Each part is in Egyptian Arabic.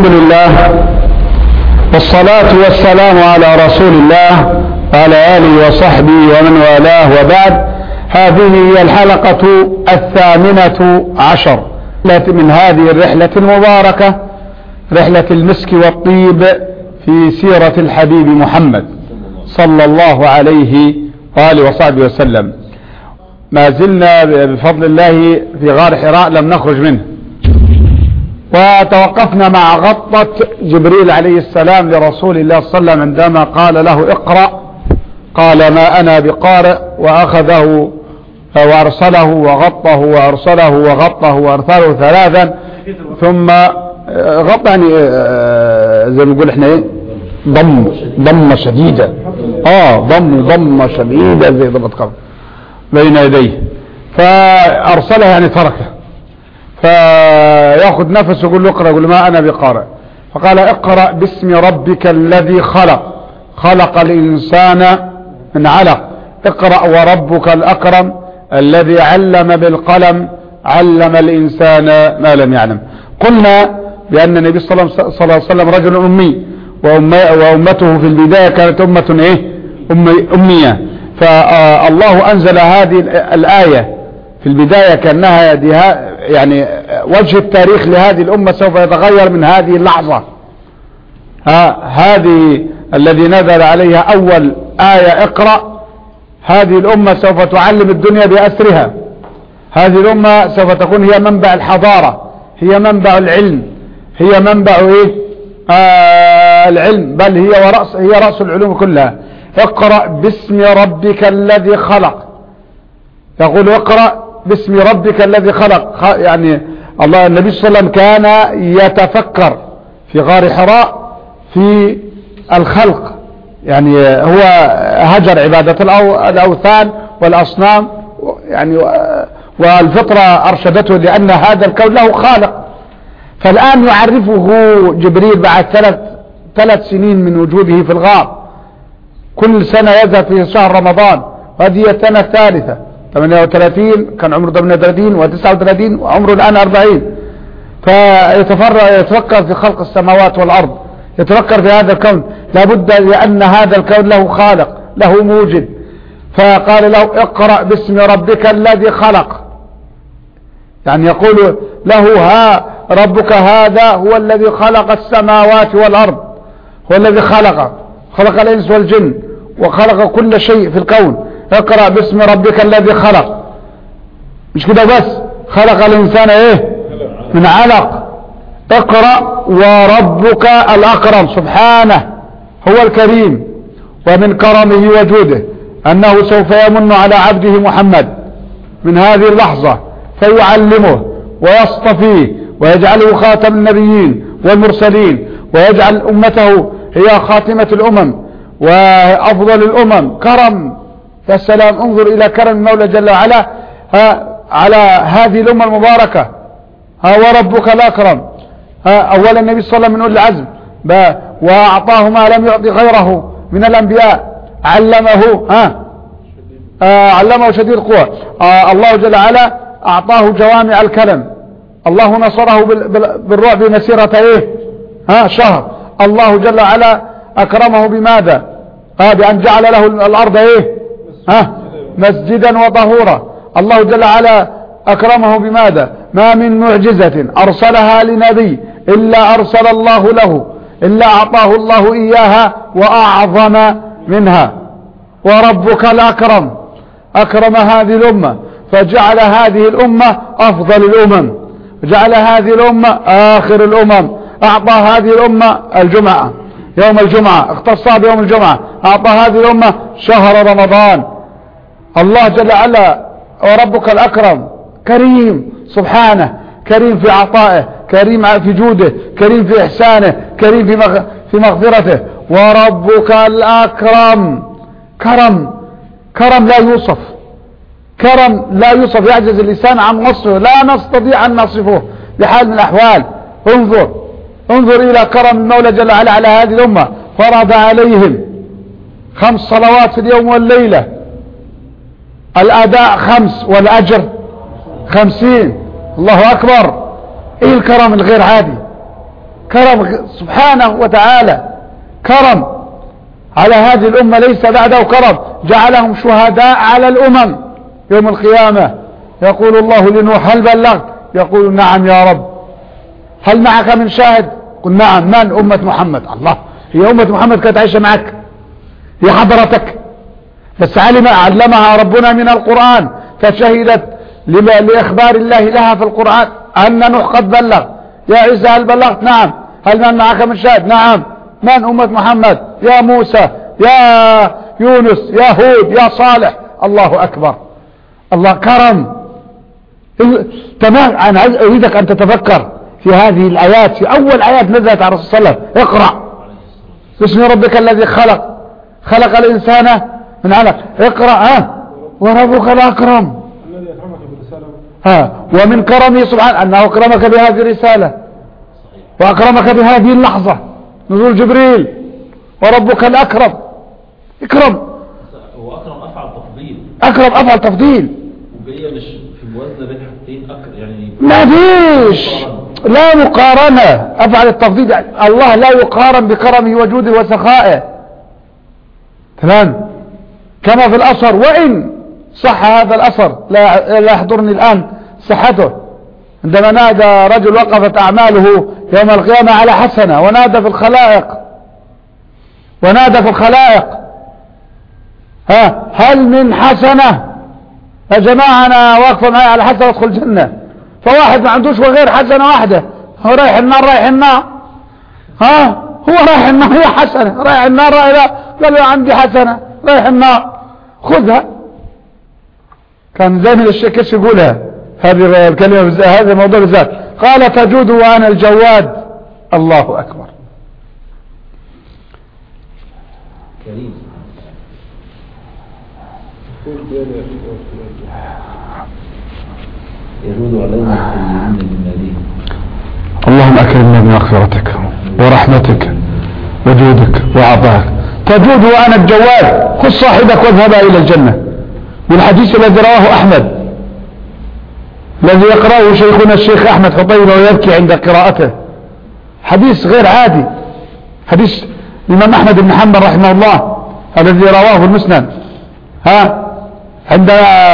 الحمد لله والصلاة والسلام على رسول الله وعلى آله وصحبه ومن والاه وبعد هذه هي الحلقة الثامنة عشر من هذه الرحلة المباركة رحلة المسك والطيب في سيرة الحبيب محمد صلى الله عليه وآله وصحبه وسلم ما زلنا بفضل الله في غار حراء لم نخرج منه وتوقفنا مع غطة جبريل عليه السلام لرسول الله صلى الله عليه وسلم عندما قال له اقرأ قال ما أنا بقارئ وأخذه وأرسله وغطه وأرسله وغطه وأرسله ثلاثا ثم غطى يعني زي ما نقول احنا ايه ضم ضمة شديدة اه ضم ضمة شديدة زي ضبط قبل بين يديه فأرسله يعني تركه فياخذ نفس يقول له اقرأ يقول ما أنا بقارئ فقال اقرأ باسم ربك الذي خلق خلق الإنسان من علق اقرأ وربك الأكرم الذي علم بالقلم علم الإنسان ما لم يعلم قلنا بأن النبي صلى الله عليه وسلم رجل أمي وأمته في البداية كانت أمة إيه أمي أمية فالله أنزل هذه الآية في البداية كأنها يعني وجه التاريخ لهذه الأمة سوف يتغير من هذه اللحظة ها هذه الذي نزل عليها أول آية اقرأ هذه الأمة سوف تعلم الدنيا بأسرها هذه الأمة سوف تكون هي منبع الحضارة هي منبع العلم هي منبع إيه آه العلم بل هي ورأس هي رأس العلوم كلها اقرأ باسم ربك الذي خلق يقول اقرأ باسم ربك الذي خلق يعني الله النبي صلى الله عليه وسلم كان يتفكر في غار حراء في الخلق يعني هو هجر عبادة الأوثان والأصنام يعني والفطرة أرشدته لأن هذا الكون له خالق فالآن يعرفه جبريل بعد ثلاث ثلاث سنين من وجوده في الغار كل سنة يذهب في شهر رمضان وهذه هي السنة الثالثة 38 كان عمره 38 و39 وعمره الآن 40 فيتفكر في خلق السماوات والأرض يتفكر في هذا الكون لابد لأن هذا الكون له خالق له موجد فقال له اقرأ باسم ربك الذي خلق يعني يقول له ها ربك هذا هو الذي خلق السماوات والأرض هو الذي خلق خلق الإنس والجن وخلق كل شيء في الكون اقرأ باسم ربك الذي خلق مش كده بس خلق الإنسان ايه من علق اقرأ وربك الأكرم سبحانه هو الكريم ومن كرمه وجوده أنه سوف يمن على عبده محمد من هذه اللحظة فيعلمه ويصطفيه ويجعله خاتم النبيين والمرسلين ويجعل أمته هي خاتمة الأمم وأفضل الأمم كرم يا سلام انظر إلى كرم المولى جل وعلا على هذه الأمة المباركة ها وربك الأكرم ها أولا النبي صلى الله عليه وسلم من أولي العزم وأعطاه ما لم يعطي غيره من الأنبياء علمه ها آه علمه شديد القوى آه الله جل وعلا أعطاه جوامع الكلم الله نصره بالرعب مسيرة ايه ها شهر الله جل وعلا أكرمه بماذا آه بأن جعل له الأرض ايه ها مسجدا وطهورا الله جل وعلا أكرمه بماذا ما من معجزة أرسلها لنبي إلا أرسل الله له إلا أعطاه الله إياها وأعظم منها وربك الأكرم أكرم هذه الأمة فجعل هذه الأمة أفضل الأمم جعل هذه الأمة آخر الأمم أعطى هذه الأمة الجمعة يوم الجمعة اختصها بيوم الجمعة أعطى هذه الأمة شهر رمضان الله جل وعلا وربك الأكرم كريم سبحانه كريم في عطائه كريم في جوده كريم في إحسانه كريم في في مغفرته وربك الأكرم كرم كرم لا يوصف كرم لا يوصف يعجز اللسان عن وصفه لا نستطيع أن نصفه بحال من الأحوال انظر انظر إلى كرم المولى جل وعلا على هذه الأمة فرض عليهم خمس صلوات في اليوم والليلة الأداء خمس والأجر خمسين الله أكبر ايه الكرم الغير عادي كرم سبحانه وتعالى كرم على هذه الأمة ليس بعده كرم جعلهم شهداء على الأمم يوم القيامة يقول الله لنوح هل بلغت يقول نعم يا رب هل معك من شاهد قل نعم من أمة محمد الله هي أمة محمد كانت عايشة معك هي حضرتك بس علم علمها ربنا من القرآن فشهدت لإخبار الله لها في القرآن أن نوح قد بلغ يا عيسى هل بلغت نعم هل من معك من شاهد نعم من أمة محمد يا موسى يا يونس يا هود يا صالح الله أكبر الله كرم تمام أنا أريدك أن تتفكر في هذه الآيات في أول آيات نزلت على رسول الله اقرأ باسم ربك الذي خلق خلق الإنسان من علق اقرأ ها وربك الأكرم الذي أكرمك بالرسالة ها ومن كرمه سبحانه أنه أكرمك بهذه الرسالة وأكرمك بهذه اللحظة نزول جبريل وربك الأكرم اكرم هو أكرم أفعل تفضيل أكرم أفعل تفضيل وهي مش في موازنة بين حاجتين أكرم يعني ما فيش لا مقارنة أفعل التفضيل الله لا يقارن بكرمه وجوده وسخائه تمام كما في الأثر وإن صح هذا الأثر لا, لا يحضرني الآن صحته عندما نادى رجل وقفت أعماله يوم القيامة على حسنة ونادى في الخلائق ونادى في الخلائق ها هل من حسنة يا جماعة أنا واقفة معي على حسنة أدخل الجنة فواحد ما عندوش غير حسنة واحدة هو رايح النار رايح النار ها هو رايح النار هي حسنة رايح النار رايح قال له عندي حسنة رايح النار خذها كان دائما الشيخ يقولها هذه الكلمة هذا الموضوع بالذات قال تجود وأنا الجواد الله أكبر كريم يجود علينا الطيبين بمالهم اللهم أكرمنا بمغفرتك ورحمتك وجودك وعطاك تجود وأنا الجواد خذ صاحبك واذهبا إلى الجنة والحديث الذي رواه أحمد الذي يقرأه شيخنا الشيخ أحمد حطيبة ويبكي عند قراءته حديث غير عادي حديث الإمام أحمد بن حنبل رحمه الله الذي رواه في المسند ها عند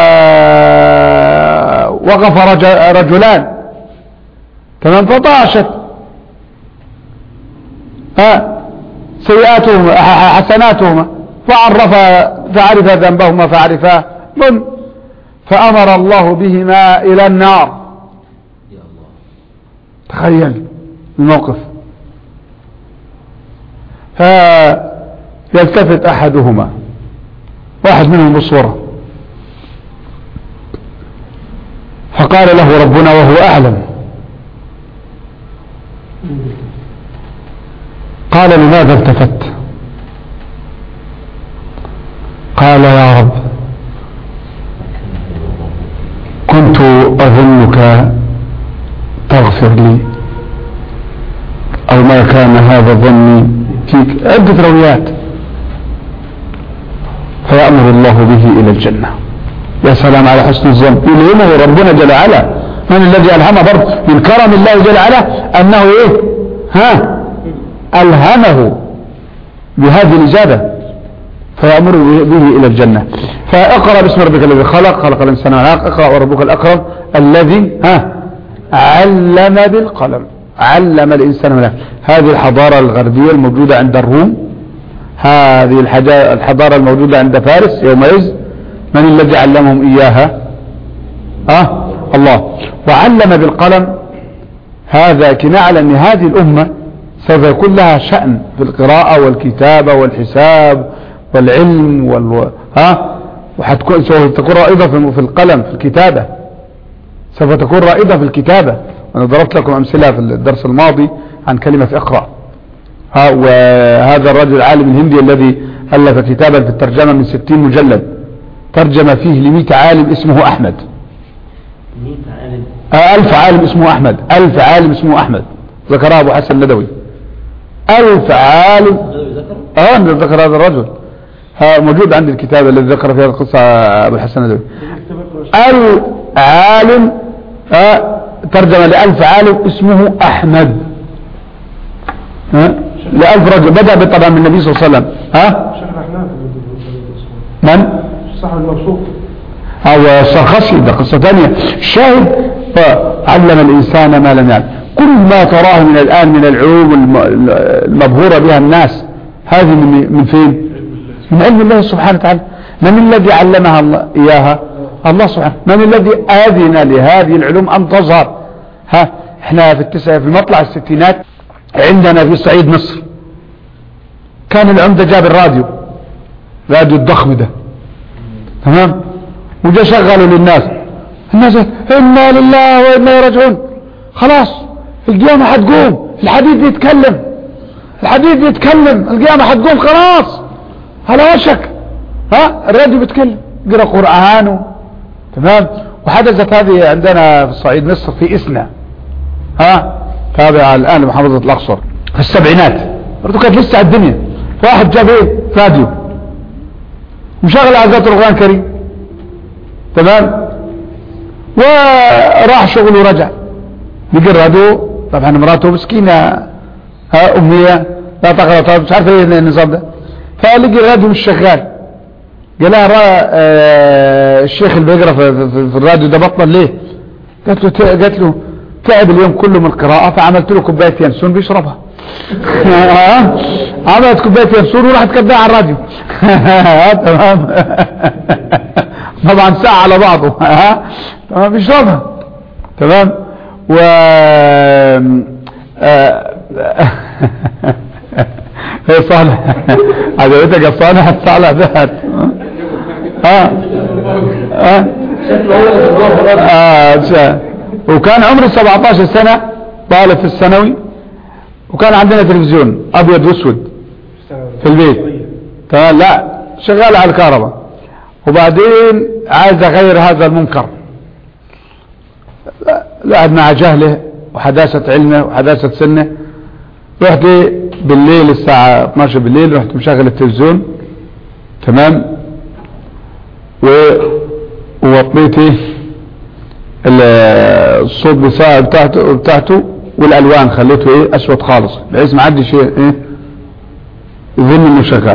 وقف رجلان تمام فطاشت ها سيئاتهما حسناتهما فعرف فعرف ذنبهما فعرفا من فأمر الله بهما إلى النار يا الله تخيل الموقف فيلتفت أحدهما واحد منهم بصورة فقال له ربنا وهو أعلم قال لماذا التفت قال يا رب كنت أظنك تغفر لي أو ما كان هذا ظني فيك عدة رويات فيأمر الله به إلى الجنة يا سلام على حسن الظن يلهمه ربنا جل وعلا من الذي ألهم برضه من كرم الله جل وعلا أنه إيه ها ألهمه بهذه الإجابة فيأمر به إلى الجنة فاقرأ باسم ربك الذي خلق خلق الإنسان علق اقرأ وربك الأكرم الذي ها علم بالقلم علم الإنسان من هذه الحضارة الغربية الموجودة عند الروم هذه الحضارة الموجودة عند فارس يومئذ من الذي علمهم إياها أه الله وعلم بالقلم هذا كناية على أن هذه الأمة سوف يكون لها شأن في القراءة والكتابة والحساب والعلم وال... ها وحتكون سوف تكون رائدة في القلم في الكتابة سوف تكون رائدة في الكتابة أنا ضربت لكم أمثلة في الدرس الماضي عن كلمة اقرأ ها وهذا الرجل العالم الهندي الذي ألف كتابا في الترجمة من ستين مجلد ترجم فيه لمئة عالم اسمه أحمد مئة عالم آه ألف عالم اسمه أحمد ألف عالم اسمه أحمد ذكرها أبو حسن الندوي ألف عالم اه ذكر هذا الرجل ها موجود عندي الكتاب الذي ذكر فيها القصة أبو الحسن الندوي العالم آه ترجم لألف عالم اسمه أحمد ها لألف رجل بدأ طبعا من النبي صلى الله عليه وسلم ها شيخ الأحناف من صاحب المبسوط أو السرخسي ده قصة ثانية الشاهد علم الإنسان ما لم يعلم كل ما تراه من الآن من العلوم الم- المبهورة بها الناس هذه من من فين من علم الله سبحانه وتعالى من الذي علمها الله إياها الله سبحانه من الذي آذن لهذه العلوم أن تظهر ها احنا في التسعة في مطلع الستينات عندنا في صعيد مصر كان العمدة جاب الراديو الراديو الضخم ده تمام وجا شغلوا للناس الناس انا لله وانا اليه راجعون خلاص القيامة حتقوم الحديد يتكلم الحديد يتكلم القيامة حتقوم خلاص على وشك ها الراديو بيتكلم قرأ قرآن و- تمام وحدثت هذه عندنا في صعيد مصر في إسنا ها تابع الآن لمحافظة الأقصر في السبعينات برضو كانت لسه على الدنيا واحد جاب ايه راديو مشغل عزات القرآن الكريم تمام وراح شغله ورجع لقى الراديو طبعا مراته مسكينة ها أمية لا تقرأ طبعا مش عارفة ايه النظام ده فلقي الراديو مش شغال قال لها را- آه، الشيخ اللي بيقرا في, في, في الراديو ده بطل ليه قالت له ت- قالت له تعب اليوم كله من القراءة فعملت له كوباية ينسون بيشربها آه، عملت كوباية ينسون وراحت كبها على الراديو آه، تمام طبعا ساعة على بعضه ها تمام بيشربها تمام و آه، ايه صالح عجبتك يا صالح صالح ذهب اه اه اه شا- وكان عمري 17 سنة طالب في الثانوي وكان عندنا تلفزيون ابيض واسود في البيت تمام لا شغال على الكهرباء وبعدين عايز اغير هذا المنكر قاعد مع جهله وحداثة علمه وحداثة سنه رحت بالليل الساعة 12 بالليل رحت مشغل التلفزيون تمام و ووطيت إيه؟ ال- الصوت بتاعه بتاعته بتاعته والالوان خليته ايه اسود خالص بحيث ما حدش ايه إيه؟ يظن انه شغال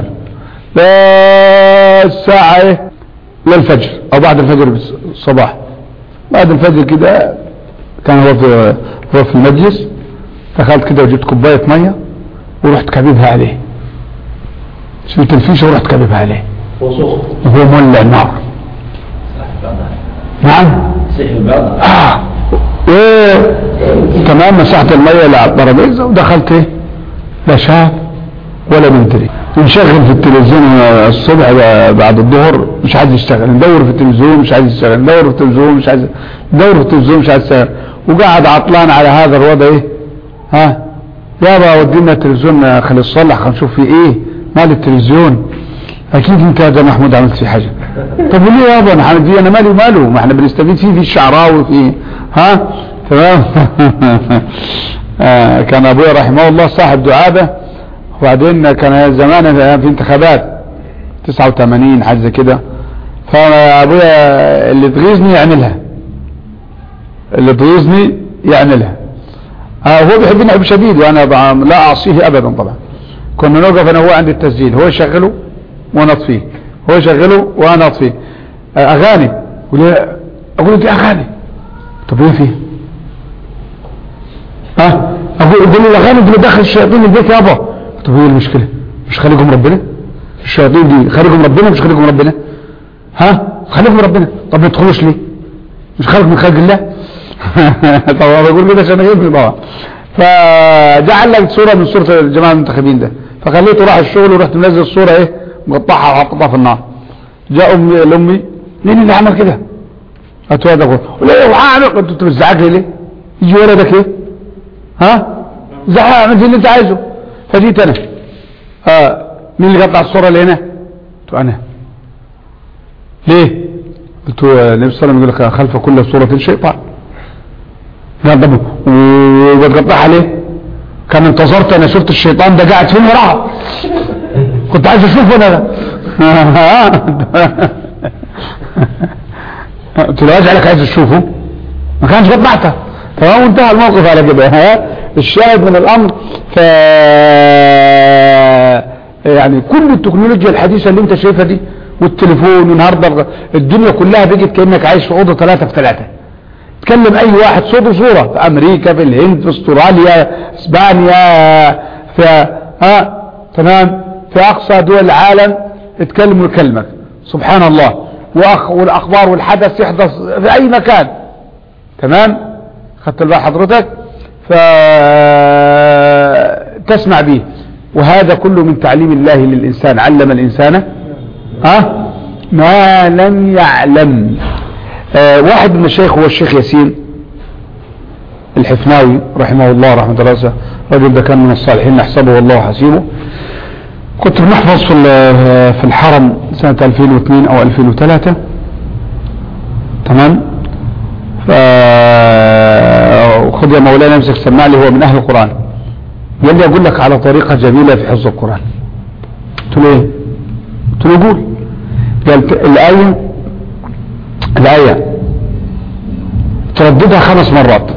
الساعة ايه للفجر او بعد الفجر بس- الصباح بعد الفجر كده كان هو في هو في المجلس دخلت كده وجبت كوباية مية ورحت كبيبها عليه شلت الفيشة ورحت كبيبها عليه وسخن وهو مولع النار نعم سحر بعض آه. ايه تمام مسحت المية اللي على الترابيزة ودخلت ايه لا شاف ولا مدري نشغل في التلفزيون الصبح بعد الظهر مش عايز يشتغل ندور في التلفزيون مش عايز يشتغل ندور في التلفزيون مش عايز ندور في التلفزيون مش عايز يشتغل وقاعد عطلان على هذا الوضع ايه ها يابا ودينا التلفزيون خلي الصلح خلينا نشوف في ايه مال التلفزيون اكيد انت يا محمود عملت فيه حاجه طب وليه يابا انا دي انا مالي وماله ما احنا بنستفيد فيه في الشعراوي في ها تمام آه كان ابويا رحمه الله صاحب دعابه وبعدين كان زمان في انتخابات 89 حاجه زي كده فابويا اللي تغيظني يعملها اللي تغيظني يعملها آه هو بيحبني حب شديد وانا بع- لا اعصيه ابدا طبعا كنا نوقف انا وهو عند التسجيل هو يشغله وانا اطفيه هو يشغله وانا اطفيه آه اغاني يقول لي اقول له دي اغاني طب ايه فيه ها اقول يقول لي الاغاني دي بتدخل الشياطين البيت يابا طب ايه المشكله مش خليكم ربنا الشياطين دي خليكم ربنا مش خليكم ربنا ها خليكم ربنا طب ما تدخلوش ليه مش خلق من خلق الله طبعا بقول كده عشان يفهم طبعا فجعل لك صوره من صوره الجماعه المنتخبين ده فخليته راح الشغل ورحت منزل الصوره ايه مقطعها وحطها في النار جاء امي لامي مين اللي عمل كده؟ قلت له هذا اخوي ليه وعامل قلت له انت بتزعق لي ليه؟ يجي ولدك ايه؟ ها؟ زعق اعمل اللي انت عايزه فجيت انا آه مين اللي قطع الصوره اللي هنا؟ قلت له انا ليه؟ قلت له النبي صلى الله عليه وسلم يقول لك خلف كل صورة شيطان قال طب وبتقطعها ليه؟ كان انتظرت انا شفت الشيطان ده قاعد فين وراها كنت عايز اشوفه انا قلت له اجعلك عايز تشوفه ما كانش قطعتها تمام وانتهى الموقف على كده ها الشاهد من الامر ف يعني كل التكنولوجيا الحديثة اللي انت شايفها دي والتليفون النهارده الدنيا كلها بقت كانك عايش في اوضه ثلاثة في ثلاثة تكلم اي واحد صوت وصورة في امريكا في الهند في استراليا اسبانيا في ها تمام في اقصى دول العالم اتكلم ويكلمك سبحان الله وأخ والاخبار والحدث يحدث في اي مكان تمام خدت بال حضرتك فتسمع به وهذا كله من تعليم الله للإنسان علم الإنسان ها ما لم يعلم آه واحد من الشيخ هو الشيخ ياسين الحفناوي رحمه الله رحمة الله وسع. الرجل ده كان من الصالحين نحسبه والله حسيبه كنت بنحفظ في في الحرم سنة 2002 أو 2003 تمام ف خذ يا مولانا امسك سمع لي هو من أهل القرآن قال لي أقول لك على طريقة جميلة في حفظ القرآن قلت له إيه قلت له قول قال الآية الآية ترددها خمس مرات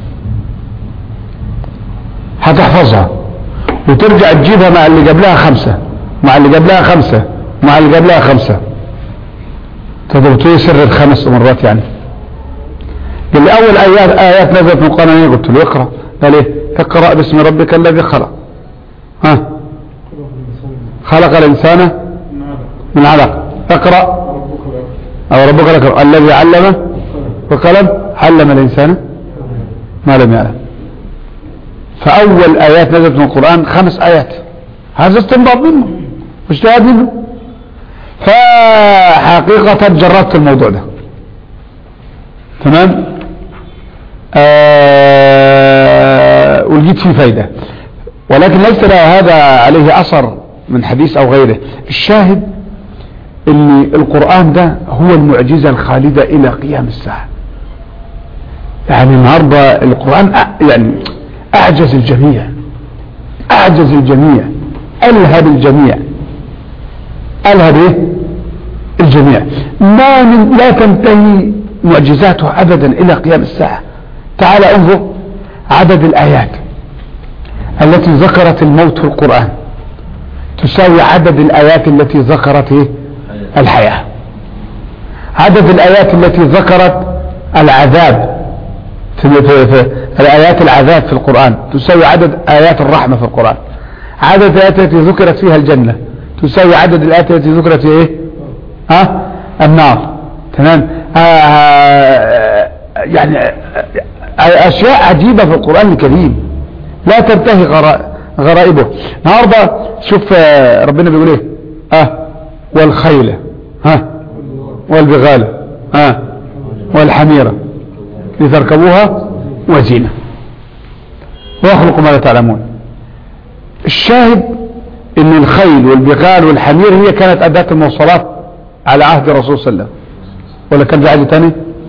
هتحفظها وترجع تجيبها مع اللي قبلها خمسة مع اللي قبلها خمسة مع اللي قبلها خمسة تقدر ايه سر الخمس مرات يعني قال لي اول ايات ايات نزلت من القرآن قلت له اقرأ قال ايه اقرأ باسم ربك الذي خلق ها خلق الانسان من علق اقرأ او ربك لك الذي علم وقلم علم الانسان ما لم يعلم فاول ايات نزلت من القرآن خمس ايات هذا استنباط منه اجتهاد منه فحقيقة جربت الموضوع ده تمام آه ولقيت فيه فايدة ولكن ليس هذا عليه اثر من حديث او غيره الشاهد ان القرآن ده هو المعجزة الخالدة الى قيام الساعة يعني النهاردة القرآن يعني اعجز الجميع اعجز الجميع الهب الجميع الهب ايه الجميع ما من لا تنتهي معجزاته ابدا الى قيام الساعة تعال انظر عدد الايات التي ذكرت الموت في القرآن تساوي عدد الايات التي ذكرت ايه الحياة عدد الايات التي ذكرت العذاب في, في, في الآيات العذاب في القرآن تساوي عدد آيات الرحمة في القرآن عدد الآيات التي ذكرت فيها الجنة تساوي عدد الآيات التي ذكرت فيها إيه ها النار تمام آه يعني أشياء عجيبة في القرآن الكريم لا تنتهي غرائبه النهارده شوف ربنا بيقول ايه ها والخيل ها والبغال ها والحميره لتركبوها وزينة ويخلق ما لا تعلمون الشاهد ان الخيل والبغال والحمير هي كانت اداة المواصلات على عهد الرسول صلى الله عليه وسلم ولا كان في حاجة تاني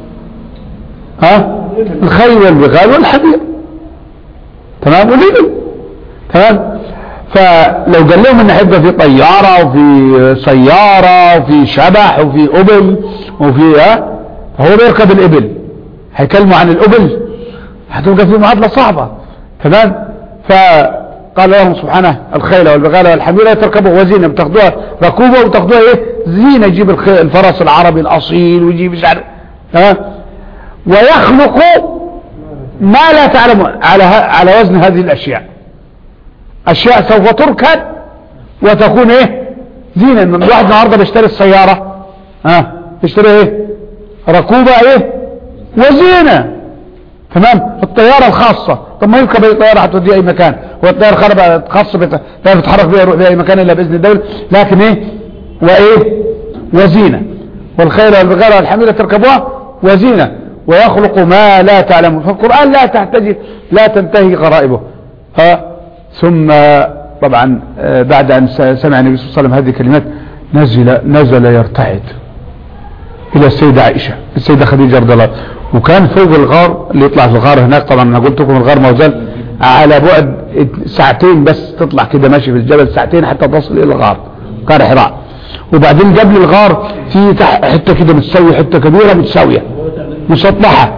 ها الخيل والبغال والحمير تمام والابل تمام فلو قال لهم ان هيبقى في طيارة وفي سيارة وفي شبح وفي ابل وفي ها فهو بيركب الابل هيكلموا عن الابل هتبقى في معادلة صعبة تمام فقال لهم سبحانه الخيل والبغال والحميرة تركبوا وزينة بتاخدوها ركوبة وتاخدوها ايه زينة يجيب الفرس العربي الاصيل ويجيب مش عارف تمام ويخلق ما لا تعلمون على على وزن هذه الاشياء اشياء سوف تركب وتكون ايه زينة الواحد النهارده بيشتري السيارة ها بيشتري ايه ركوبة ايه وزينة تمام الطيارة الخاصة طب ما يركب اي طيارة هتوديه اي مكان هو الطيارة خاربة خاصة بت... لا بتتحرك بيها يروح بيها اي مكان الا باذن الدولة لكن ايه وايه وزينة والخيل والبغال والحميرة تركبوها وزينة ويخلق ما لا تعلمون فالقرآن لا تحتاج لا تنتهي غرائبه ها ثم طبعا بعد ان سمع النبي صلى الله عليه وسلم هذه الكلمات نزل نزل يرتعد الى السيدة عائشة السيدة خديجة رضي الله وكان فوق الغار اللي يطلع في الغار هناك طبعا انا قلت لكم الغار ما زال على بعد ساعتين بس تطلع كده ماشي في الجبل ساعتين حتى تصل الى الغار غار حراء وبعدين قبل الغار في تحت حته كده متسوي حته كبيره متساويه مسطحه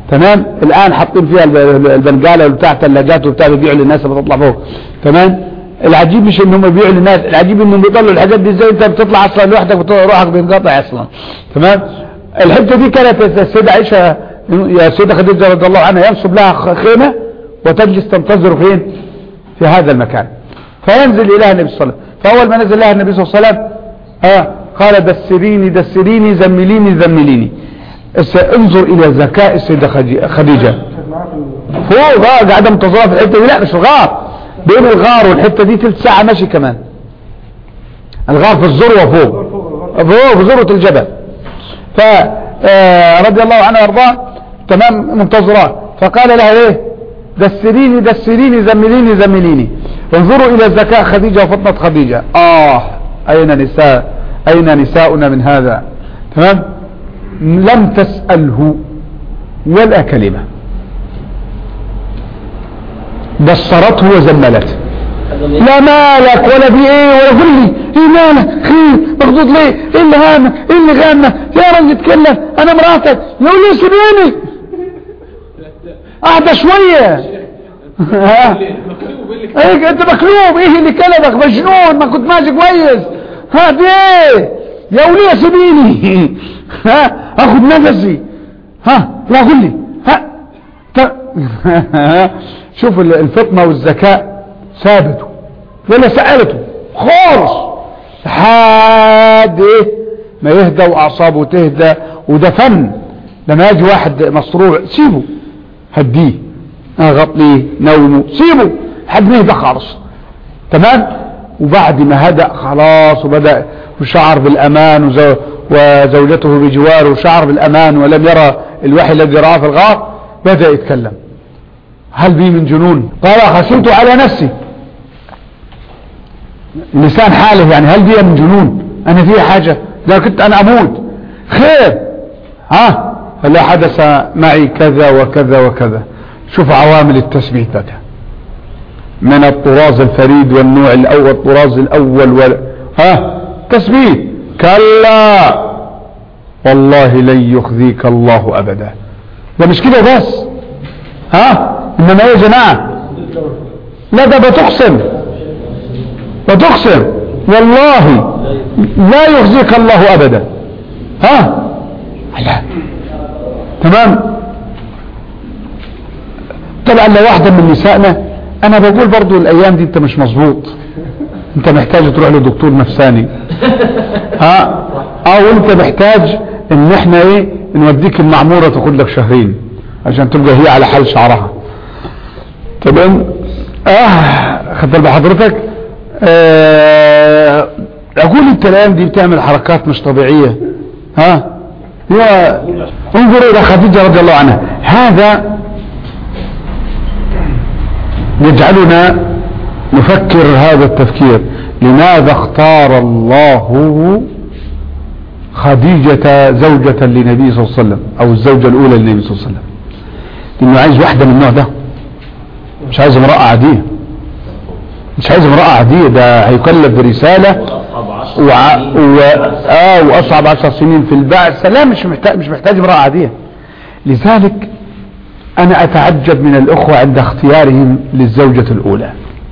تمام الان حاطين فيها الب- الب- البنجاله وبتاع ثلاجات وبتاع بيبيعوا للناس اللي بتطلع فوق تمام العجيب مش انهم بيبيعوا للناس العجيب انهم بيضلوا الحاجات دي ازاي انت بتطلع اصلا لوحدك وروحك بينقطع اصلا تمام الحته دي كانت السيده عائشه يا سيده خديجه رضي الله عنها ينصب لها خ- خيمه وتجلس تنتظر فين في هذا المكان فينزل اليها النبي صلى الله عليه وسلم فاول ما نزل لها النبي صلى الله عليه وسلم آه قال دسريني دسريني زمليني زمليني اس- انظر الى ذكاء السيده خدي- خديجه فوق بقى قاعده منتظره في الحته دي لا مش الغار بين الغار والحته دي تلت ساعه ماشي كمان الغار في الذروه فوق فوق في ذروه الجبل ف آه، رضي الله عنه وارضاه تمام منتظراه فقال لها ايه دسريني دسريني زمليني زمليني انظروا الى ذكاء خديجه وفطنه خديجه اه اين نساء اين نساؤنا من هذا تمام لم تساله ولا كلمه بصرته وزملته لا مالك ولا في ايه ولا قل لي ايه مالك خير مخضوض ليه ايه اللي هامك ايه اللي غامك يا رجل اتكلم انا مراتك يقول لي سيبيني اهدى شوية ها ايه انت مكلوب ايه اللي كلبك مجنون ما كنت ماشي كويس ها في ايه يا وليه سيبيني ها اخد نفسي ها لا قل لي ها ت- شوف ال- الفطنة والذكاء ثابته ولا سألته خالص لحد ايه ما يهدى واعصابه تهدى وده فن لما يجي واحد مصروع سيبه هديه غطيه نومه سيبه لحد ما يهدى خالص تمام وبعد ما هدأ خلاص وبدأ وشعر بالأمان وزو وزوجته بجواره وشعر بالأمان ولم يرى الوحي الذي رآه في الغار بدأ يتكلم هل بي من جنون قال خشيت على نفسي لسان حاله يعني هل بي من جنون انا في حاجة ده كنت انا اموت خير ها فلا حدث معي كذا وكذا وكذا شوف عوامل التثبيت ده من الطراز الفريد والنوع الاول الطراز الاول وال... ها تثبيت كلا والله لن يخزيك الله ابدا ده مش كده بس ها انما ايه يا جماعه لا ده بتقسم بتقسم والله لا يخزيك الله ابدا ها لا تمام طبعا لو واحده من نسائنا انا بقول برضو الايام دي انت مش مظبوط انت محتاج تروح لدكتور نفساني ها او انت محتاج ان احنا ايه نوديك المعموره تاخد لك شهرين عشان تبقى هي على حال شعرها تمام اه خدت بال حضرتك آه اقول انت الايام دي بتعمل حركات مش طبيعيه ها يا انظروا الى خديجه رضي الله عنها هذا يجعلنا نفكر هذا التفكير لماذا اختار الله خديجة زوجة للنبي صلى الله عليه وسلم او الزوجة الاولى للنبي صلى الله عليه وسلم لانه عايز واحدة من النوع ده مش عايز امرأة عادية مش عايز امرأة عادية ده هيكلف برسالة وع... و... آه واصعب عشر سنين في البعث لا مش محتاج مش محتاج امرأة عادية لذلك انا اتعجب من الاخوة عند اختيارهم للزوجة الاولى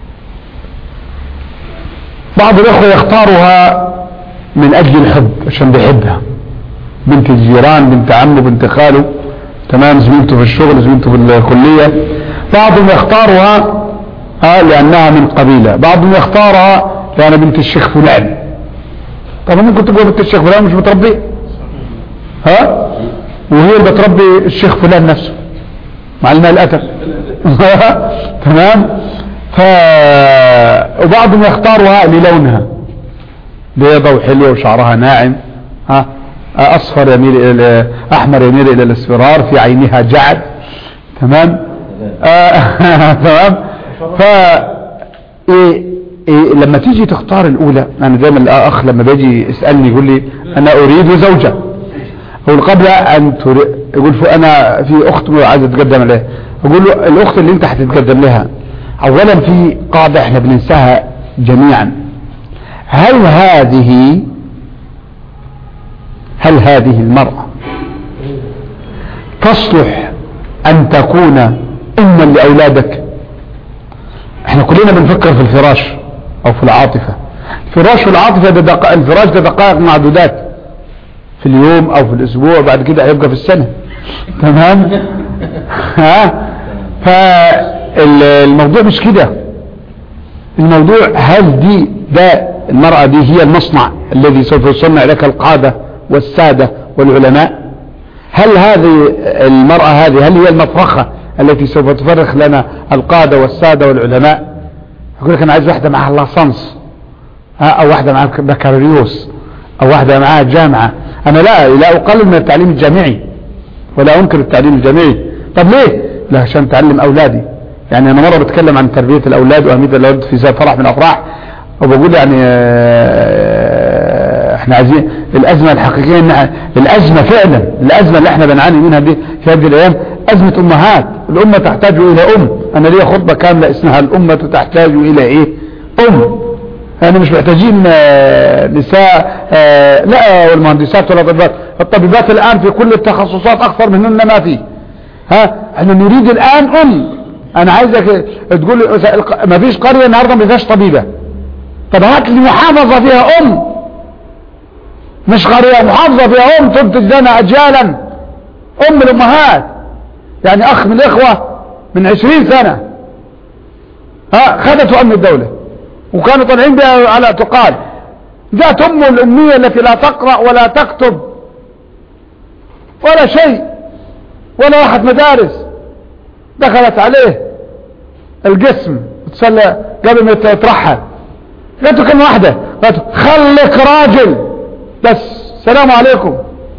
بعض الاخوة يختارها من اجل الحب عشان بيحبها بنت الجيران بنت عمه بنت خاله تمام زميلته في الشغل زميلته في الكلية بعضهم يختارها آه لانها من قبيلة بعضهم يختارها لان بنت الشيخ فلان طبعا ممكن تقول بنت الشيخ فلان مش متربيه ها وهي اللي بتربي الشيخ فلان نفسه مع المال الأدب تمام ف وبعضهم يختارها للونها بيضة وحلوة وشعرها ناعم ها اصفر يميل الى احمر يميل الى الاصفرار في عينها جعد تمام آه تمام ف إيه إيه لما تيجي تختار الاولى انا دايما الاخ لما بيجي يسالني يقول لي انا اريد زوجه اقول قبل ان تر... يقول انا في اخت عايزه تتقدم عليها اقول له الاخت اللي انت هتتقدم لها اولا في قاعده احنا بننساها جميعا هل هذه هل هذه المرأة تصلح ان تكون اما لاولادك احنا كلنا بنفكر في الفراش او في العاطفة الفراش والعاطفة ده دق... الفراش ده دقائق معدودات في اليوم او في الاسبوع بعد كده هيبقى في السنة تمام ها فالموضوع مش كده الموضوع هل دي ده المرأة دي هي المصنع الذي سوف يصنع لك القادة والسادة والعلماء هل هذه المرأة هذه هل هي المفرخة التي سوف تفرخ لنا القادة والسادة والعلماء يقول لك انا عايز واحدة معها لاسانس او واحدة معها بكالوريوس او واحدة معها جامعة انا لا لا اقلل من التعليم الجامعي ولا انكر التعليم الجامعي طب ليه لا عشان تعلم اولادي يعني انا مرة بتكلم عن تربية الاولاد واهمية الاولاد في زي فرح من الافراح وبقول يعني آه، احنا عايزين الازمة الحقيقية ان الازمة فعلا الازمة اللي احنا بنعاني منها دي في هذه الايام ازمة امهات الامة تحتاج الى ام انا ليا خطبة كاملة اسمها الامة تحتاج الى ايه ام يعني مش محتاجين آه، نساء آه، لا والمهندسات والطبيبات الطبيبات الان في كل التخصصات اكثر منهن ما في ها احنا نريد الان ام انا عايزك تقول لي ما فيش قرية النهاردة ما فيهاش طبيبة طب هات لي محافظة فيها ام مش قرية محافظة فيها ام تنتج لنا اجيالا ام الامهات يعني اخ من الاخوة من عشرين سنة ها خدته امن الدولة وكانوا طالعين بها على اعتقال جاءت امه الامية التي لا تقرأ ولا تكتب ولا شيء ولا واحد مدارس دخلت عليه القسم تسلى قبل ما يترحل قالت له كلمة واحدة قالت له خليك راجل بس السلام عليكم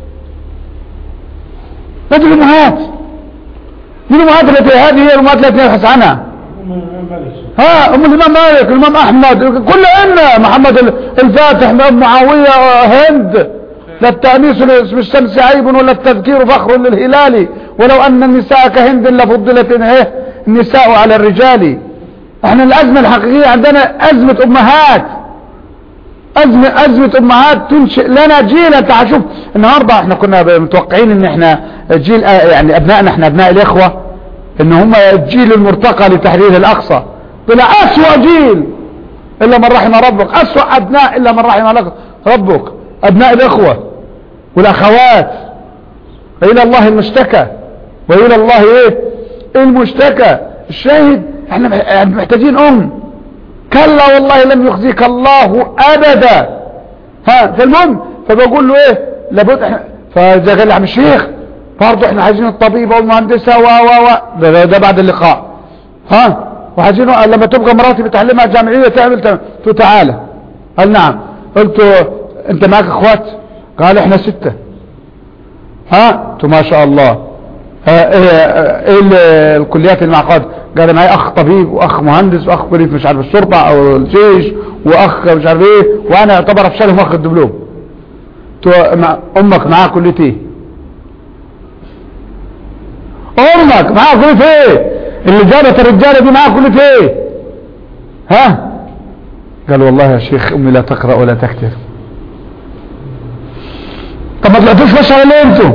قالت له الامهات من الامهات التي هذه هي الامهات التي نبحث عنها ها ام الامام مالك الامام احمد كلهن محمد الفاتح ام معاوية هند لا التأنيس لاسم الشمس عيب ولا التذكير فخر للهلال ولو ان النساء كهند لفضلت ايه النساء على الرجال احنا الازمة الحقيقية عندنا ازمة امهات ازمة, أزمة امهات تنشئ لنا جيل انت هشوف النهاردة احنا كنا متوقعين ان احنا جيل يعني ابنائنا احنا ابناء الاخوة ان هم الجيل المرتقى لتحرير الاقصى طلع اسوأ جيل الا من رحم ربك اسوأ ابناء الا من رحم ربك ابناء الاخوة والاخوات الى الله المشتكى والى الله ايه المشتكى الشاهد احنا محتاجين ام كلا والله لم يخزيك الله ابدا ها فالمهم فبقول له ايه لابد احنا فجاء قال لي عم الشيخ برضه احنا عايزين الطبيبه والمهندسه و و و ده, ده بعد اللقاء ها وعايزين لما تبقى مراتي بتعلمها جامعيه تعمل قلت تعالى قال نعم قلت انت معك اخوات قال احنا ستة ها قلت ما شاء الله ها ايه, ايه الكليات اللي معك قال معي اخ طبيب واخ مهندس واخ كلية مش عارف الشرطة او الجيش واخ مش عارف ايه وانا اعتبر افشلهم واخ الدبلوم امك معاها كلية ايه امك معاها كلية ايه اللي جابت الرجالة دي معاها كلية ايه ها قال والله يا شيخ امي لا تقرأ ولا تكتب طب ما طلعتوش بشر ليه انتوا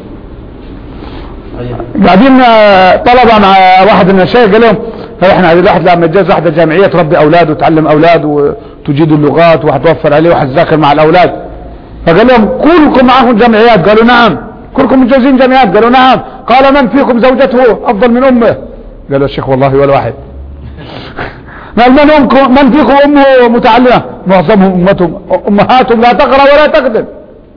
قاعدين طلبة مع واحد من الشيخ قال لهم احنا عايزين واحد لما يتجوز واحدة جامعية تربي اولاد وتعلم اولاد وتجيد اللغات وهتوفر عليه واحد ذاكر مع الاولاد فقال لهم كلكم معكم جامعيات قالوا نعم كلكم متجوزين جامعات قالوا نعم قال من فيكم زوجته افضل من امه قال الشيخ والله ولا واحد قال من, أمكم من فيكم امه متعلمة معظمهم امتهم امهاتهم لا تقرأ ولا تكتب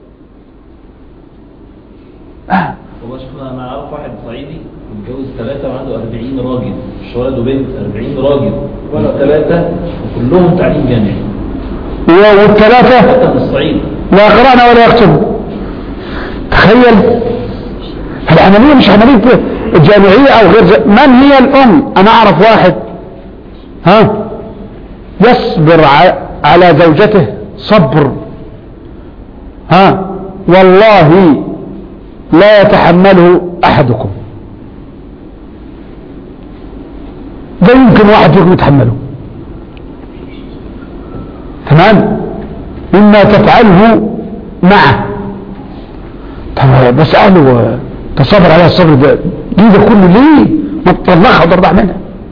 والله شيخنا انا اعرف واحد صعيدي متجوز ثلاثة وعنده 40 راجل مش ولد وبنت 40 راجل ولا ثلاثة وكلهم تعليم جامعي والثلاثة ثلاثة من الصعيد لا يقرأنا ولا يكتب تخيل العملية مش عملية جامعية او غير جامعية. من هي الام انا اعرف واحد ها يصبر على زوجته صبر ها والله لا يتحمله احدكم لا يمكن واحد فيكم يتحمله تمام مما تفعله معه طب بسأله تصبر عليها الصبر ده ليه ده كله ليه ما تطلقها وترضع منها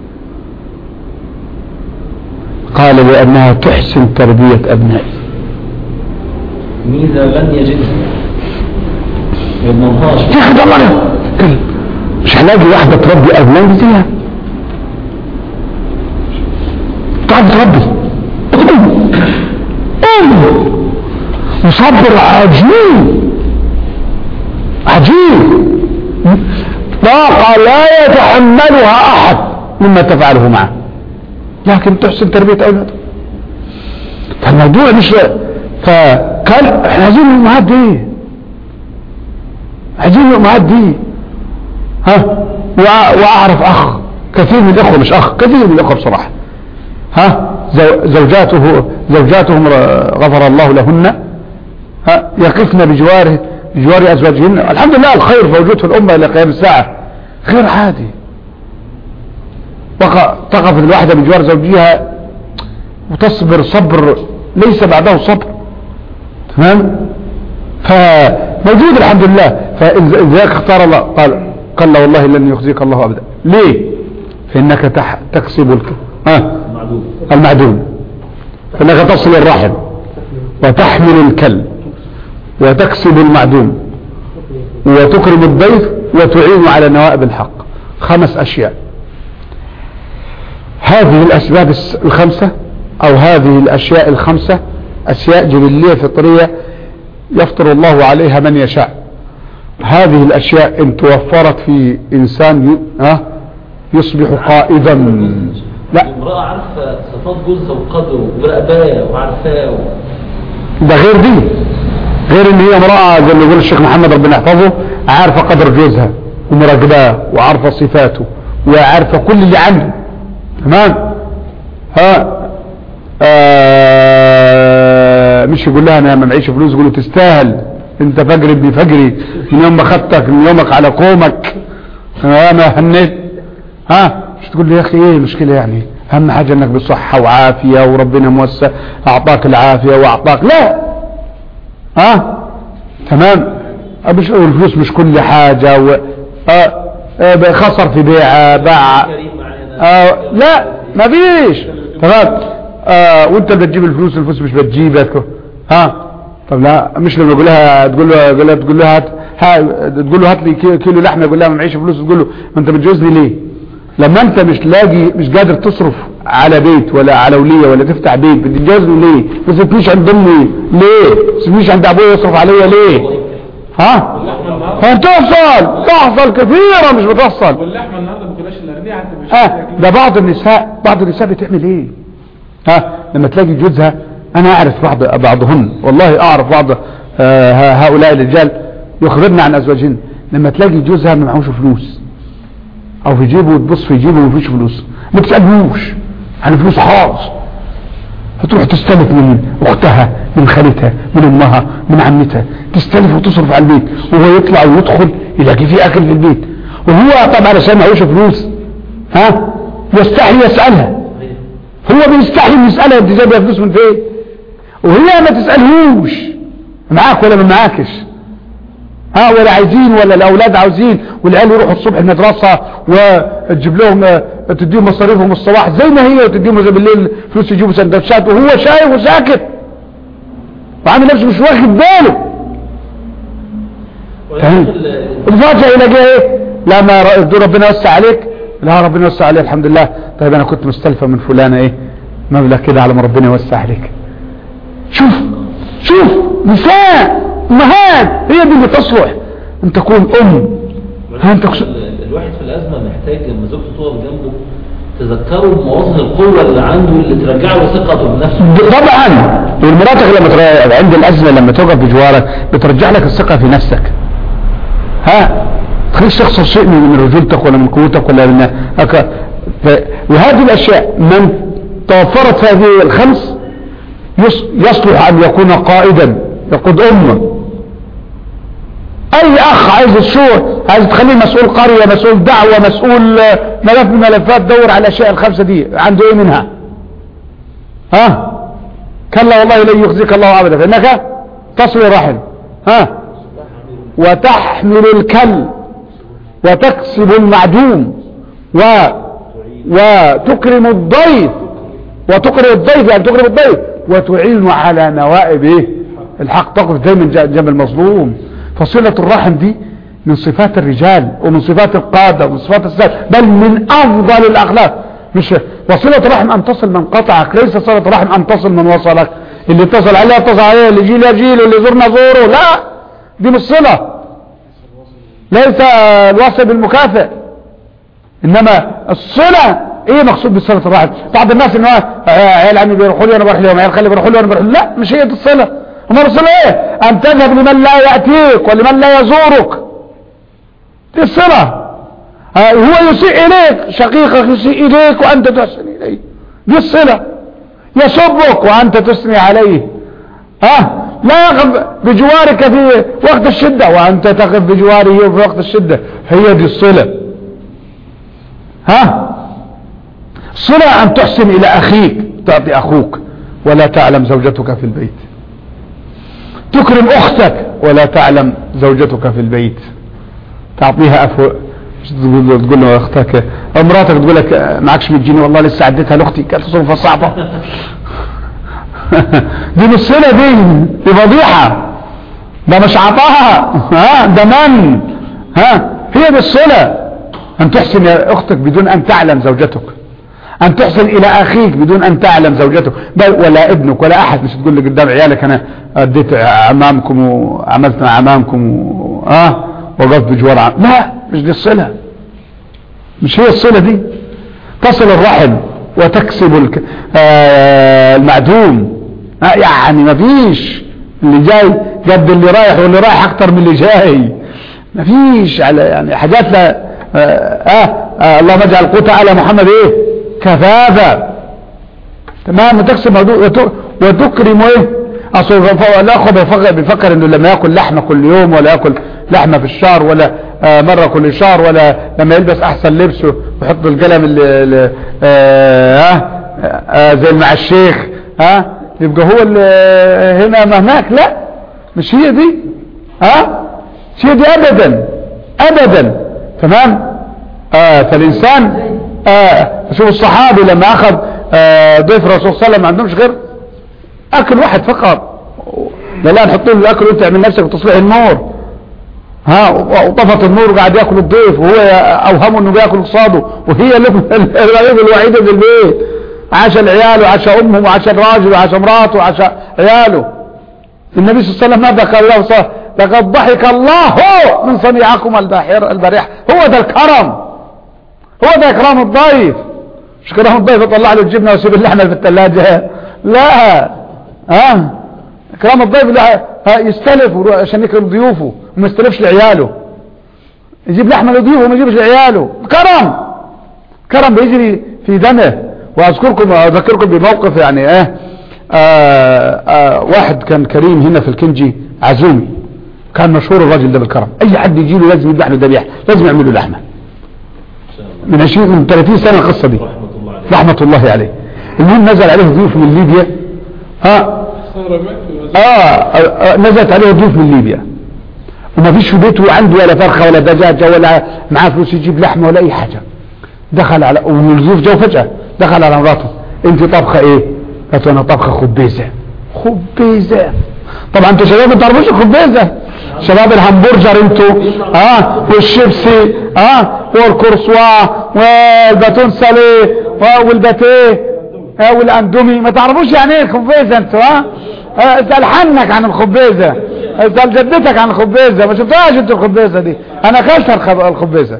قال لأنها تحسن تربية أبنائي ميزة لن يجدها ما يضمنهاش يا أخي ده الله قال مش هلاقي واحدة تربي أبنائي زيها تعال تربي أم وصبر عجيب عجيب طاقة لا يتحملها أحد مما تفعله معه لكن تحسن تربية أولادك فالموضوع مش فقال احنا عايزين الأمهات دي عايزين الأمهات دي ها وأ- وأعرف أخ كثير من الأخوة مش أخ كثير من الأخوة بصراحة ها زو- زوجاته زوجاتهم ر- غفر الله لهن ها يقفن بجواره بجوار أزواجهن الحمد لله الخير موجود في الأمة إلى قيام الساعة غير عادي وق- تقف الواحدة بجوار زوجها وتصبر صبر ليس بعده صبر تمام فموجود الحمد لله فإذاك اختار الله قال قال لا والله لن يخزيك الله أبدا ليه فإنك تح تكسب الك... آه معدوم المعدوم فإنك تصل الرحم وتحمل الكلب وتكسب المعدوم وتكرم الضيف وتعين على نوائب الحق خمس أشياء هذه الأسباب الس- الخمسة أو هذه الأشياء الخمسة أشياء جبلية فطرية يفطر الله عليها من يشاء هذه الأشياء إن توفرت في إنسان ي- ها يصبح قائدا لا امرأة عارفة صفات جوزها وقدره ورقباه وعارفاه و... ده غير دي غير ان هي امرأة زي ما يقول الشيخ محمد ربنا يحفظه عارفة قدر جوزها ومراقباه وعارفة صفاته وعارفة كل اللي عنده تمام ها آه مش يقول لها انا ما معيش فلوس يقول له تستاهل انت فجر ابن فجري من يوم ما خدتك من يومك على قومك انا ما هنيت ها مش تقول لي يا اخي ايه المشكله يعني اهم حاجه انك بصحه وعافيه وربنا موسع اعطاك العافيه واعطاك لا ها تمام مش الفلوس مش كل حاجه و... آه آه خسر في بيعه باع كريم معانا آه لا ما فيش تمام آه وانت بتجيب الفلوس الفلوس مش بتجيبك ها طب لا مش لما يقول لها تقول له تقول لها تقول له هات ها تقول له هات لي كيلو- كيلو لحمه يقول لها ما معيش فلوس تقول له ما انت متجوزني ليه لما انت مش لاقي مش قادر تصرف على بيت ولا على وليه ولا تفتح بيت بتتجوزني ليه ما تسيبنيش عند امي ليه ما تسيبنيش عند ابويا يصرف عليا ليه ها هتحصل تحصل كثيرة مش بتحصل واللحمه النهارده ما كناش الاغنياء حتى مش ها ده بعض النساء بعض النساء بتعمل ايه ها لما تلاقي جوزها انا اعرف بعض بعضهن والله اعرف بعض آه، ه- هؤلاء الرجال يخبرنا عن ازواجهن لما تلاقي جوزها ما معهوش فلوس او في جيبه وتبص في جيبه ما فيش فلوس ما تسالوش عن فلوس خالص فتروح تستلف من اختها من خالتها من امها من عمتها تستلف وتصرف على البيت وهو يطلع ويدخل يلاقي فيه اكل في البيت وهو طبعا عشان معهوش فلوس ها يستحي يسالها هو بيستحي إنه يسالها انت جايبه فلوس من فين وهي ما تسالهوش معاك ولا ما معاكش ها ولا عايزين ولا الاولاد عاوزين والعيال يروحوا الصبح المدرسه وتجيب لهم آه، تديهم مصاريفهم الصباح زي ما هي وتديهم زي بالليل فلوس يجيبوا سندوتشات وهو شايف وساكت وعامل نفسه مش واخد باله فاهم الفاجأة يلاقيها ايه لا ما ر- يرضي ربنا يوسع عليك لا ربنا يوسع عليك الحمد لله طيب انا كنت مستلفة من فلانة ايه مبلغ كده على ما ربنا يوسع عليك شوف شوف نساء امهات هي دي اللي تصلح ان تكون ام ها انت كس- ال- الواحد في الأزمة محتاج لما زوجته تقف جنبه تذكره بمواطن القوة اللي عنده اللي ترجع له ثقته بنفسه طبعا والمراتك لما تر... عند الازمه لما تقف بجوارك بترجع لك الثقه في نفسك ها تخليش تخسر شيء من من رجولتك ولا من قوتك ولا من هكا ف... وهذه الاشياء من توفرت هذه الخمس يص... يصلح ان يكون قائدا يقود امه اي اخ عايز الشغل عايز تخليه مسؤول قرية مسؤول دعوة مسؤول آه، ملف من الملفات دور على الاشياء الخمسة دي عنده ايه منها ها كلا والله لن يخزيك الله ابدا فانك تصل الرحم ها وتحمل الكل وتكسب المعدوم و وتكرم الضيف وتكرم الضيف يعني تكرم الضيف وتعين على نوائب ايه الحق تقف دايما جنب المظلوم فصلة الرحم دي من صفات الرجال ومن صفات القادة ومن صفات السادة بل من افضل الاخلاق مش وصلة الرحم ان تصل من قطعك ليس صلة الرحم ان تصل من وصلك اللي اتصل عليه اتصل عليه اللي يجي له يجي له اللي يزورنا زوره لا دي مش صلة ليس الوصل بالمكافئ انما الصلة ايه مقصود بصلة الرحم بعض الناس ان هو عيال عمي بيروحوا لي وانا بروح لهم عيال خالي بيروحوا لي وانا بروح لهم لا مش هي دي الصلة امال الصلة ايه ان تذهب لمن لا يأتيك ولمن لا يزورك دي الصلة هو يسيء اليك شقيقك يسيء اليك وانت تحسن اليه دي الصلة يسبك وانت تثني عليه ها لا يقف بجوارك في وقت الشدة وانت تقف بجواره في وقت الشدة هي دي الصلة ها صلة ان تحسن الى اخيك تعطي اخوك ولا تعلم زوجتك في البيت تكرم اختك ولا تعلم زوجتك في البيت تعطيها أفو تقول له اختك مراتك تقول لك معكش 100 جنيه والله لسه عديتها لاختي كانت ظروفها صعبه دي مش صله دي دي فضيحه ده مش عطاها ها ده من ها هي دي الصله ان تحسن يا اختك بدون ان تعلم زوجتك ان تحسن الى اخيك بدون ان تعلم زوجته بل ولا ابنك ولا احد مش تقول لي قدام عيالك انا اديت عمامكم وعملت مع عمامكم و... اه وقفت بجوار عم لا مش دي الصلة مش هي الصلة دي تصل الرحم وتكسب الك... آه المعدوم آه يعني ما فيش اللي جاي قد اللي رايح واللي رايح اكتر من اللي جاي ما فيش على يعني حاجات لا آه, آه, آه اللهم اجعل قوت على محمد ايه كفافة تمام وتكسب معدوم وت... وتكرم ايه اصل الاخوه بيفكر, بيفكر انه لما ياكل لحمه كل يوم ولا ياكل لحمه في الشهر ولا آه مره كل شهر ولا لما يلبس احسن لبسه ويحط القلم اللي آه آه زي مع الشيخ ها يبقى هو اللي هنا ما هناك لا مش هي دي ها مش هي دي ابدا ابدا تمام آه فالانسان آه شوف الصحابي لما اخذ آه ضيف الرسول صلى الله عليه وسلم ما عندهمش غير اكل واحد فقط لا لا نحط له الاكل وانت تعمل نفسك تصلح النور ها وطفت النور وقاعد ياكل الضيف وهو اوهمه انه بياكل قصاده وهي الغريب الوحيده في البيت عشان عياله وعشان امه وعشان راجل وعشان مراته وعشان عياله النبي صلى الله عليه وسلم ماذا قال له صلى لقد ضحك الله من صنيعكم البحر البريح هو ده الكرم هو ده اكرام الضيف مش كرام الضيف يطلع له الجبنه ويسيب اللحمه في الثلاجه لا ها اكرام الضيف لا يستلف عشان يكرم ضيوفه وما يستلفش لعياله يجيب لحمه لضيوفه وما يجيبش لعياله كرم كرم بيجري في دمه واذكركم اذكركم بموقف يعني ايه آه آه واحد كان كريم هنا في الكنجي عزومي كان مشهور الراجل ده بالكرم اي حد يجي له لازم يذبح له ذبيحه لازم يعمل له لحمه من 20 من 30 سنه القصه دي رحمه الله عليه المهم نزل عليه ضيوف من ليبيا ها آه, آه نزلت عليه ضيوف من ليبيا وما فيش في بيته عنده ولا فرخه ولا دجاجه ولا معاه فلوس يجيب لحمه ولا اي حاجه دخل على والضيوف جو فجاه دخل على مراته انت طبخه ايه قالت انا طبخه خبيزه خبيزه طبعا انتوا شباب ما تعرفوش الخبيزه شباب الهمبرجر انتوا ها والشيبسي ها والكورسوا والباتون ساليه والباتيه ها والاندومي ما تعرفوش يعني ايه الخبيزه انتوا ها اسال حنك عن الخبيزه اسال جدتك عن الخبيزه ما شفتهاش انتوا الخبيزه دي انا اكلت الخبيزه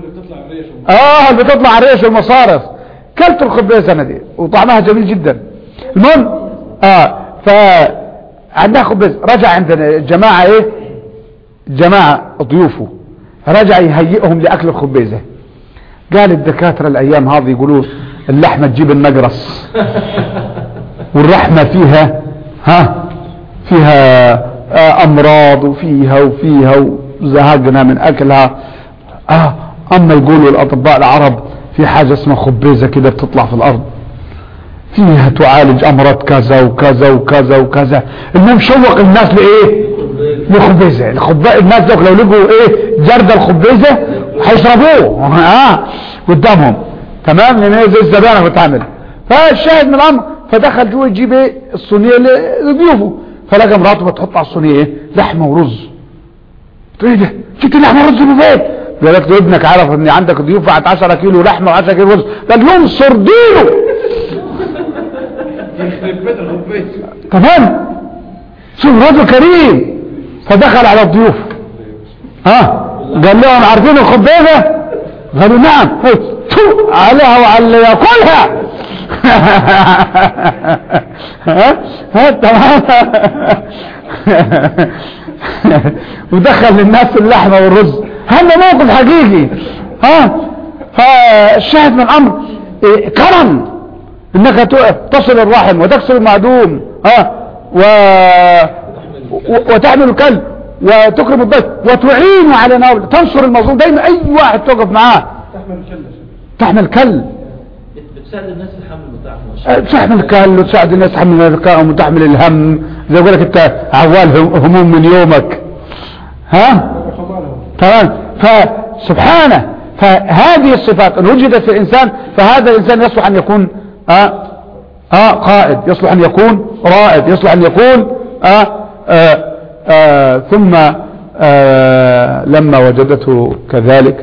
اه اللي بتطلع على الريش والمصارف كلت الخبيزه انا دي وطعمها جميل جدا المهم اه ف عندها خبز رجع عندنا الجماعة ايه جماعة ضيوفه رجع يهيئهم لأكل الخبيزة قال الدكاترة الأيام هذه يقولوا اللحمة تجيب النقرس والرحمة فيها ها فيها آه أمراض وفيها وفيها وزهقنا من أكلها آه أما يقولوا الأطباء العرب في حاجة اسمها خبيزة كده بتطلع في الأرض فيها تعالج امراض كذا وكذا وكذا وكذا المهم شوق الناس لايه لخبيزه الخب... الناس دول لو لقوا ايه جرد الخبيزه هيشربوه اه قدامهم تمام لان هي زي الزبانه بتعمل فالشاهد من الامر فدخل جوه يجيب ايه الصينيه لضيوفه فلقى مراته بتحط على الصينيه ايه لحمه ورز قلت له ايه ده جبت اللحمه والرز من فين قالت له ابنك عرف ان عندك ضيوف بعد 10 كيلو لحمه و10 كيلو رز قال ينصر دينه يخرب بيت الخبيث تمام شوف رجل كريم فدخل على الضيوف ها قال لهم عارفين الخبيزه قالوا نعم تو عليها وعلى اللي ياكلها ها ها تمام ودخل للناس اللحمه والرز هذا موقف حقيقي ها فالشاهد من الامر إيه، كرم انك ت- تصل الرحم وتكسر المعدوم ها و... و- وتحمل الكلب وتكرم الضيف وتعين على نوم تنصر المظلوم دايما اي واحد تقف معاه تحمل كلة تحمل كلب بتساعد الناس في الحمل بتاعهم تحمل الكل وتساعد الناس تحمل الكلام وتحمل الهم زي يقول لك انت عوال هم- هموم من يومك ها خمالهم تمام فسبحانه فهذه الصفات ان وجدت في الانسان فهذا الانسان يصلح ان يكون آه آه قائد يصلح ان يكون رائد يصلح ان يكون آه آه آه ثم آه لما وجدته كذلك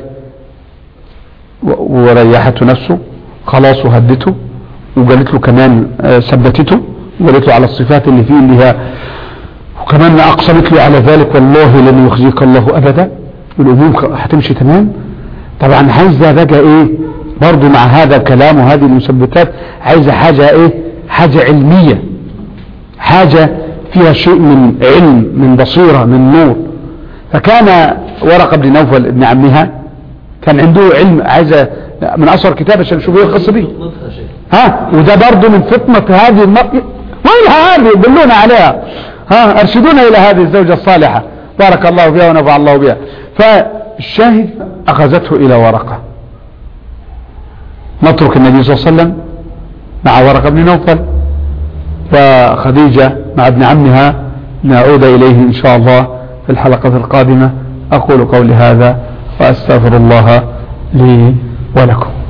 و- وريحته نفسه خلاص وهدته وقالت له كمان آه، ثبتته وقالت له على الصفات اللي فيه اللي هي وكمان اقسمت له على ذلك والله لن يخزيك الله ابدا والامور خ- هتمشي تمام طبعا عايزه بقى ايه برضو مع هذا الكلام وهذه المثبتات عايزه حاجه ايه حاجه علميه حاجه فيها شيء من علم من بصيره من نور فكان ورقه بن نوفل ابن عمها كان عنده علم عايزه من اثر كتاب عشان نشوف ايه القصه دي نطقها شيء ها وده برضه من فطنة هذه المرأة وينها هذه دلونا عليها ها ارشدونا الى هذه الزوجة الصالحة بارك الله بها ونفع الله بها فالشاهد اخذته الى ورقة نترك النبي صلى الله عليه وسلم مع ورقة بن نوفل وخديجة مع ابن عمها نعود اليه ان شاء الله في الحلقة القادمة اقول قولي هذا واستغفر الله لي ولكم